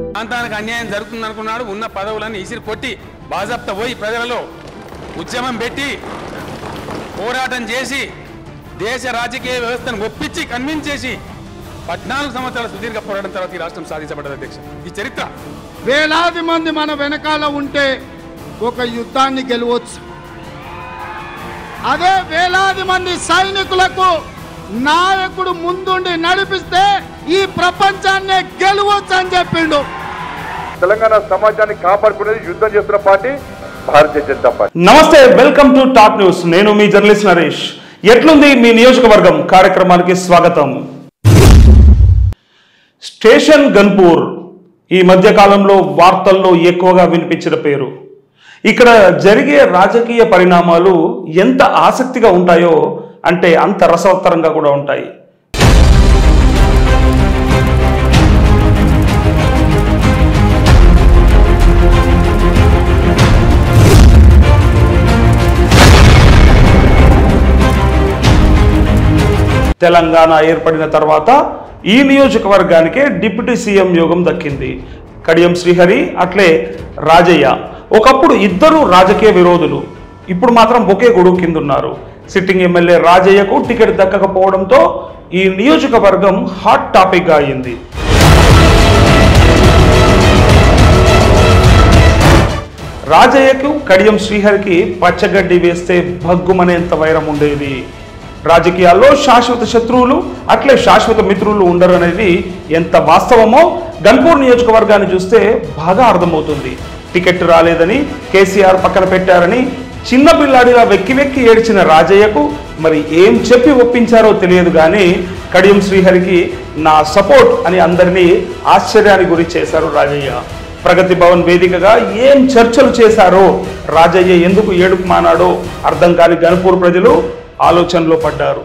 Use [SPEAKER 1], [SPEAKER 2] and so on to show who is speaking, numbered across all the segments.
[SPEAKER 1] ప్రాంతానికి అన్యాయం జరుగుతుంది అనుకున్నాడు ఉన్న పదవులన్నీ ఇసిరి కొట్టి బాజాప్త పోయి ప్రజలలో ఉద్యమం పెట్టి పోరాటం చేసి దేశ రాజకీయ వ్యవస్థను ఒప్పించి కన్విన్స్ చేసి పద్నాలుగు సంవత్సరాల సుదీర్ఘ పోరాటం తర్వాత ఈ రాష్ట్రం సాధించబడ్డది అధ్యక్ష ఈ చరిత్ర
[SPEAKER 2] వేలాది మంది మన వెనకాల ఉంటే ఒక యుద్ధాన్ని గెలవచ్చు అదే వేలాది మంది సైనికులకు నాయకుడు ముందుండి నడిపిస్తే ఈ ప్రపంచాన్నే గెలవచ్చు అని చెప్పిండు
[SPEAKER 3] తెలంగాణ సమాజాన్ని కాపాడుకునేది యుద్ధం చేస్తున్న పార్టీ భారతీయ జనతా పార్టీ
[SPEAKER 4] నమస్తే వెల్కమ్ టు టాప్ న్యూస్ నేను మీ జర్నలిస్ట్ నరేష్ ఎట్లుంది మీ నియోజకవర్గం కార్యక్రమానికి స్వాగతం స్టేషన్ గన్పూర్ ఈ మధ్య కాలంలో వార్తల్లో ఎక్కువగా వినిపించిన పేరు ఇక్కడ జరిగే రాజకీయ పరిణామాలు ఎంత ఆసక్తిగా ఉంటాయో అంటే అంత రసవత్తరంగా కూడా ఉంటాయి తెలంగాణ ఏర్పడిన తర్వాత ఈ నియోజకవర్గానికే డిప్యూటీ సీఎం యోగం దక్కింది కడియం శ్రీహరి అట్లే రాజయ్య ఒకప్పుడు ఇద్దరు రాజకీయ విరోధులు ఇప్పుడు మాత్రం ఒకే గొడుగు కింద ఉన్నారు సిట్టింగ్ ఎమ్మెల్యే రాజయ్యకు టికెట్ దక్కకపోవడంతో ఈ నియోజకవర్గం హాట్ టాపిక్గా అయింది రాజయ్యకు కడియం శ్రీహరికి పచ్చగడ్డి వేస్తే భగ్గుమనేంత వైరం ఉండేది రాజకీయాల్లో శాశ్వత శత్రువులు అట్లే శాశ్వత మిత్రులు ఉండరు అనేది ఎంత వాస్తవమో గన్పూర్ నియోజకవర్గాన్ని చూస్తే బాగా అర్థమవుతుంది టికెట్ రాలేదని కేసీఆర్ పక్కన పెట్టారని చిన్న పిల్లాడిలా వెక్కి వెక్కి ఏడ్చిన రాజయ్యకు మరి ఏం చెప్పి ఒప్పించారో తెలియదు కానీ కడియం శ్రీహరికి నా సపోర్ట్ అని అందరినీ ఆశ్చర్యానికి గురి చేశారు రాజయ్య ప్రగతి భవన్ వేదికగా ఏం చర్చలు చేశారో రాజయ్య ఎందుకు ఏడుపు మానాడో అర్థం కాని గణపూర్ ప్రజలు ఆలోచనలో పడ్డారు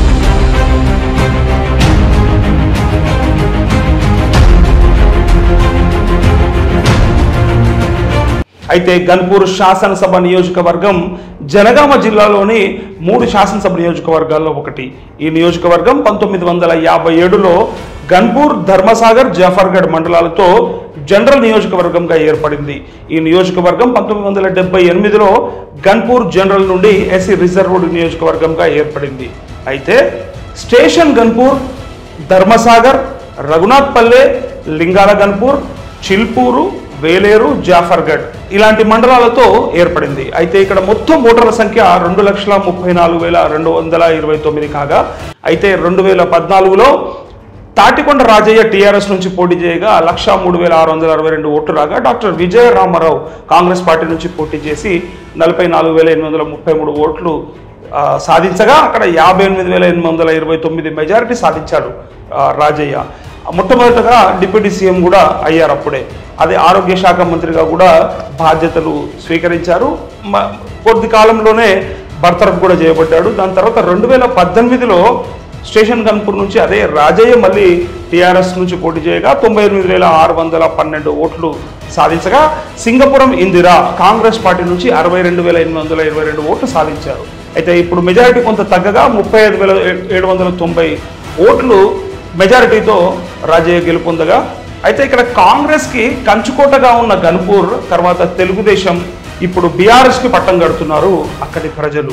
[SPEAKER 4] అయితే గన్పూర్ శాసనసభ నియోజకవర్గం జనగామ జిల్లాలోని మూడు శాసనసభ నియోజకవర్గాల్లో ఒకటి ఈ నియోజకవర్గం పంతొమ్మిది వందల యాభై ఏడులో గన్పూర్ ధర్మసాగర్ జాఫర్గఢ్ మండలాలతో జనరల్ నియోజకవర్గంగా ఏర్పడింది ఈ నియోజకవర్గం పంతొమ్మిది వందల డెబ్బై ఎనిమిదిలో గన్పూర్ జనరల్ నుండి ఎస్సీ రిజర్వ్డ్ నియోజకవర్గంగా ఏర్పడింది అయితే స్టేషన్ గన్పూర్ ధర్మసాగర్ రఘునాథ్ పల్లె లింగాల గన్పూర్ చిల్పూరు వేలేరు జాఫర్గఢ్ ఇలాంటి మండలాలతో ఏర్పడింది అయితే ఇక్కడ మొత్తం ఓటర్ల సంఖ్య రెండు లక్షల ముప్పై నాలుగు వేల రెండు వందల ఇరవై తొమ్మిది కాగా అయితే రెండు వేల పద్నాలుగులో తాటికొండ రాజయ్య టీఆర్ఎస్ నుంచి పోటీ చేయగా లక్ష మూడు వేల ఆరు వందల అరవై రెండు ఓట్లు రాగా doctor Vijaya Ramarao Congress party నుంచి పోటీ చేసి నలభై నాలుగు వేల ఎనిమిది వందల ముప్పై మూడు ఓట్లు ఆ, సాధించగా అక్కడ యాభై ఎనిమిది వేల ఎనిమిది వందల ఇరవై తొమ్మిది మెజారిటీ సాధించాడు ఆ, రాజయ్య మొట్టమొదటగా డిప్యూటీ సీఎం కూడా అయ్యారు అప్పుడే అదే ఆరోగ్య శాఖ మంత్రిగా కూడా బాధ్యతలు స్వీకరించారు మ- కొద్ది కాలంలోనే బర్తరఫ్ కూడా చేయబడ్డాడు దాని తర్వాత రెండు వేల పద్దెనిమిదిలో స్టేషన్ కన్పూర్ నుంచి అదే రాజయ్య మళ్ళీ టీఆర్ఎస్ నుంచి పోటీ చేయగా తొంభై ఎనిమిది వేల ఆరు వందల పన్నెండు ఓట్లు సాధించగా సింగపురం ఇందిరా కాంగ్రెస్ పార్టీ నుంచి అరవై రెండు వేల ఎనిమిది వందల ఇరవై రెండు ఓట్లు సాధించారు అయితే ఇప్పుడు మెజారిటీ కొంత తగ్గగా ముప్పై ఐదు వేల ఏడు వందల తొంభై ఓట్లు మెజారిటీతో రాజయ్య గెలుపొందగా అయితే ఇక్కడ కాంగ్రెస్కి కంచుకోటగా ఉన్న గన్పూర్ తర్వాత తెలుగుదేశం ఇప్పుడు బీఆర్ఎస్కి పట్టం కడుతున్నారు అక్కడి ప్రజలు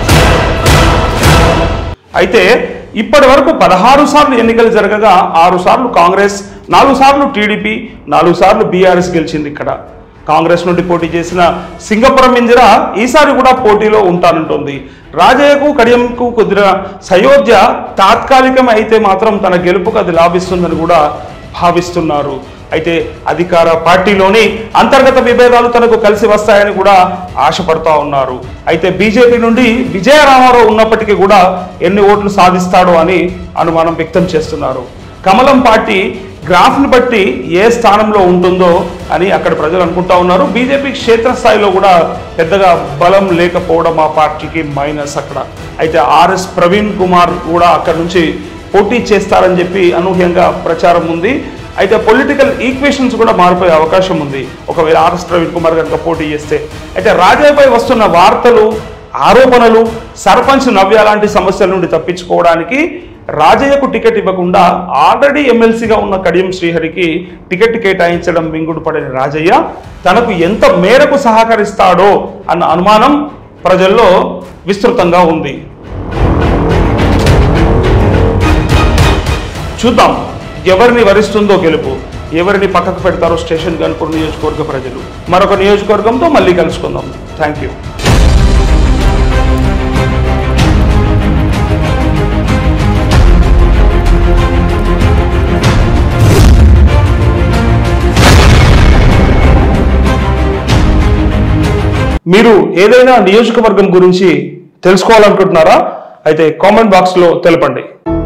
[SPEAKER 4] అయితే ఇప్పటి వరకు పదహారు సార్లు ఎన్నికలు జరగగా ఆరు సార్లు కాంగ్రెస్ నాలుగు సార్లు టీడీపీ నాలుగు సార్లు బీఆర్ఎస్ గెలిచింది ఇక్కడ కాంగ్రెస్ నుండి పోటీ చేసిన సింగపురం ఇందిర ఈసారి కూడా పోటీలో ఉంటానంటుంది రాజయ్యకు కడియంకు కుదిరిన సయోధ్య తాత్కాలికం అయితే మాత్రం తన గెలుపుకు అది లాభిస్తుందని కూడా భావిస్తున్నారు అయితే అధికార పార్టీలోని అంతర్గత విభేదాలు తనకు కలిసి వస్తాయని కూడా ఆశపడతా ఉన్నారు అయితే బీజేపీ నుండి విజయ రామారావు ఉన్నప్పటికీ కూడా ఎన్ని ఓట్లు సాధిస్తాడో అని అనుమానం వ్యక్తం చేస్తున్నారు కమలం పార్టీ గ్రాఫ్ని బట్టి ఏ స్థానంలో ఉంటుందో అని అక్కడ ప్రజలు అనుకుంటా ఉన్నారు బీజేపీ క్షేత్రస్థాయిలో కూడా పెద్దగా బలం లేకపోవడం ఆ పార్టీకి మైనస్ అక్కడ అయితే ఆర్ఎస్ ప్రవీణ్ కుమార్ కూడా అక్కడ నుంచి పోటీ చేస్తారని చెప్పి అనూహ్యంగా ప్రచారం ఉంది అయితే పొలిటికల్ ఈక్వేషన్స్ కూడా మారిపోయే అవకాశం ఉంది ఒకవేళ ఆర్ఎస్ ప్రవీణ్ కుమార్ కనుక పోటీ చేస్తే అయితే రాజయ్యపై వస్తున్న వార్తలు ఆరోపణలు సర్పంచ్ నవ్య లాంటి సమస్యల నుండి తప్పించుకోవడానికి రాజయ్యకు టికెట్ ఇవ్వకుండా ఆల్రెడీ ఎమ్మెల్సీగా ఉన్న కడియం శ్రీహరికి టికెట్ కేటాయించడం మింగుడు పడిన రాజయ్య తనకు ఎంత మేరకు సహకరిస్తాడో అన్న అనుమానం ప్రజల్లో విస్తృతంగా ఉంది చూద్దాం ఎవరిని వరిస్తుందో గెలుపు ఎవరిని పక్కకు పెడతారో స్టేషన్ గన్పూర్ నియోజకవర్గ ప్రజలు మరొక నియోజకవర్గంతో మళ్ళీ కలుసుకుందాం థ్యాంక్ యూ మీరు ఏదైనా నియోజకవర్గం గురించి తెలుసుకోవాలనుకుంటున్నారా అయితే కామెంట్ బాక్స్లో తెలపండి